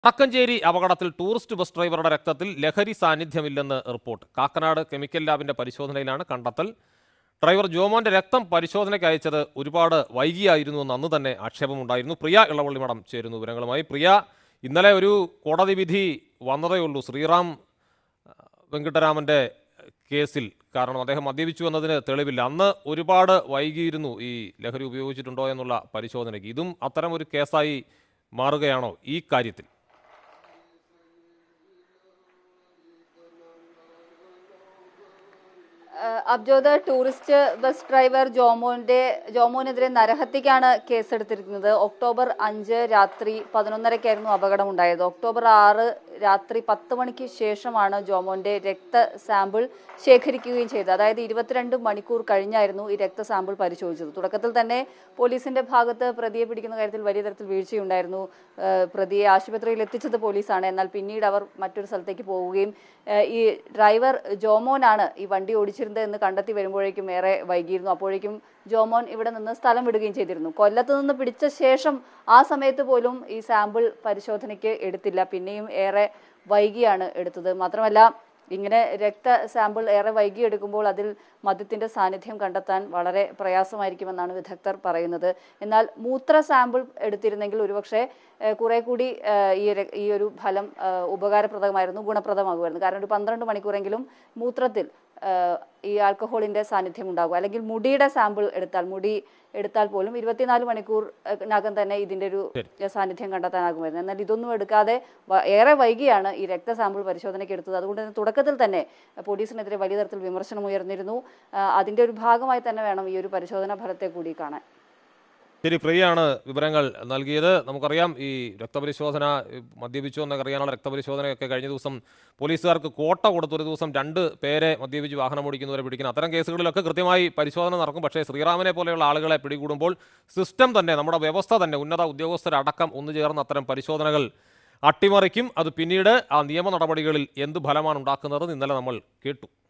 അക്കഞ്ചേരി അപകടത്തിൽ tourist bus ഡ്രൈവറുടെ രക്തത്തിൽ ലഹരി സാന്നിധ്യമില്ലെന്ന് റിപ്പോർട്ട് കാക്കനാട് കെമിക്കൽ ലാബിന്റെ പരിശോധനയിലാണ് കണ്ടെത്തൽ ഡ്രൈവർ ജോമോന്റെ രക്തം പരിശോധനയ്ക്ക് അയച്ചത് ഒരുപാട് വൈകിയായിരുന്നു എന്ന് അന്ന് തന്നെ ആക്ഷേപമുണ്ടായിരുന്നു പ്രിയ ഇളവള്ളി മഠം ചേരുന്നു വിവരങ്ങളുമായി പ്രിയ ഇന്നലെ ഒരു കോടതി വിധി വന്നതേ ഉള്ളൂ ശ്രീറാം ആ, വെങ്കിട്ടരാമന്റെ കേസിൽ കാരണം അദ്ദേഹം മദ്യപിച്ചു എന്നതിന് തെളിവില്ല അന്ന് ഒരുപാട് വൈകിയിരുന്നു ഈ ലഹരി ഉപയോഗിച്ചിട്ടുണ്ടോ എന്നുള്ള പരിശോധനയ്ക്ക് ഇതും അത്തരം ഒരു കേസായി മാറുകയാണോ ഈ കാര്യത്തിൽ ഏഹ് അബ്ജോദ് ടൂറിസ്റ്റ് ബസ് ഡ്രൈവർ ജോമോന്റെ ജോമോനെതിരെ നരഹത്യക്കാണ് കേസെടുത്തിരിക്കുന്നത് ഒക്ടോബർ അഞ്ച് രാത്രി പതിനൊന്നരയ്ക്കായിരുന്നു അപകടം ഉണ്ടായത് ഒക്ടോബർ ആറ് രാത്രി പത്ത് മണിക്ക് ശേഷമാണ് ജോമോന്റെ രക്ത സാമ്പിൾ ശേഖരിക്കുകയും ചെയ്തത് അതായത് ഇരുപത്തിരണ്ട് മണിക്കൂർ കഴിഞ്ഞായിരുന്നു ഈ രക്ത സാമ്പിൾ പരിശോധിച്ചത് തുടക്കത്തിൽ തന്നെ പോലീസിന്റെ ഭാഗത്ത് പ്രതിയെ പിടിക്കുന്ന കാര്യത്തിൽ വലിയ തരത്തിൽ വീഴ്ചയുണ്ടായിരുന്നു ഏഹ് പ്രതിയെ ആശുപത്രിയിൽ എത്തിച്ചത് പോലീസാണ് എന്നാൽ പിന്നീട് അവർ മറ്റൊരു സ്ഥലത്തേക്ക് പോവുകയും ഏഹ് ഈ ഡ്രൈവർ ജോമോനാണ് ഈ വണ്ടി ഓടിച്ചിരുന്നത് എന്ന് കണ്ടെത്തി വരുമ്പോഴേക്കും ഏറെ വൈകിയിരുന്നു അപ്പോഴേക്കും ജോമോൻ ഇവിടെ നിന്ന് സ്ഥലം വിടുകയും ചെയ്തിരുന്നു കൊല്ലത്ത് നിന്ന് പിടിച്ച ശേഷം ആ സമയത്ത് പോലും ഈ സാമ്പിൾ പരിശോധനയ്ക്ക് എടുത്തില്ല പിന്നെയും ഏറെ വൈകിയാണ് എടുത്തത് മാത്രമല്ല ഇങ്ങനെ രക്ത സാമ്പിൾ ഏറെ വൈകി എടുക്കുമ്പോൾ അതിൽ മദ്യത്തിന്റെ സാന്നിധ്യം കണ്ടെത്താൻ വളരെ പ്രയാസമായിരിക്കുമെന്നാണ് വിദഗ്ധർ പറയുന്നത് എന്നാൽ മൂത്ര സാമ്പിൾ എടുത്തിരുന്നെങ്കിൽ ഒരുപക്ഷെ ഏഹ്, കുറെ കൂടി ഏഹ്, ഈ ര- ഈ ഒരു ഫലം ഏഹ്, ഉപകാരപ്രദമായിരുന്നു ഗുണപ്രദമാകുമായിരുന്നു കാരണം ഒരു പന്ത്രണ്ട് മണിക്കൂറെങ്കിലും മൂത്രത്തിൽ ഏഹ്, ഈ ആൽക്കഹോളിന്റെ സാന്നിധ്യം ഉണ്ടാകും അല്ലെങ്കിൽ മുടിയുടെ സാമ്പിൾ എടുത്താൽ മുടി എടുത്താൽ പോലും ഇരുപത്തിനാല് മണിക്കൂറിനകം തന്നെ ഇതിന്റെ ഒരു സാന്നിധ്യം കണ്ടെത്താനാകുമായിരുന്നു എന്നാൽ ഇതൊന്നും എടുക്കാതെ വ- ഏറെ വൈകിയാണ് ഈ രക്ത സാമ്പിൾ പരിശോധനയ്ക്ക് എടുത്തത് അതുകൊണ്ട് തന്നെ തുടക്കത്തിൽ തന്നെ പോലീസിനെതിരെ വലിയ തരത്തിൽ വിമർശനം ഉയർന്നിരുന്നു ആ, അതിന്റെ ഒരു ഭാഗമായി തന്നെ വേണം ഈ ഒരു പരിശോധനാ ഫലത്തെ കൂടി കാണാൻ ശരി പ്രിയയാണ് വിവരങ്ങൾ നൽകിയത് നമുക്കറിയാം ഈ രക്തപരിശോധന ഈ മദ്യപിച്ചു എന്നൊക്കെ അറിയാനുള്ള രക്തപരിശോധനയൊക്കെ കഴിഞ്ഞ ദിവസം പോലീസുകാർക്ക് കോട്ട കൊടുത്തു ഒരു ദിവസം രണ്ട് പേരെ മദ്യപിച്ച് വാഹനം ഓടിക്കുന്നവരെ പിടിക്കുന്ന അത്തരം കേസുകളിലൊക്കെ കൃത്യമായി പരിശോധന നടക്കും പക്ഷേ ശ്രീറാമിനെ പോലെയുള്ള ആളുകളെ പിടികൂടുമ്പോൾ സിസ്റ്റം തന്നെ നമ്മുടെ വ്യവസ്ഥ തന്നെ ഉന്നത ഉദ്യോഗസ്ഥരടക്കം ഒന്നു ചേർന്ന് അത്തരം പരിശോധനകൾ അട്ടിമറിക്കും അത് പിന്നീട് ആ നിയമ നടപടികളിൽ എന്ത് ഫലമാണ് ഉണ്ടാക്കുന്നത് ഇന്നലെ നമ്മൾ കേട്ടു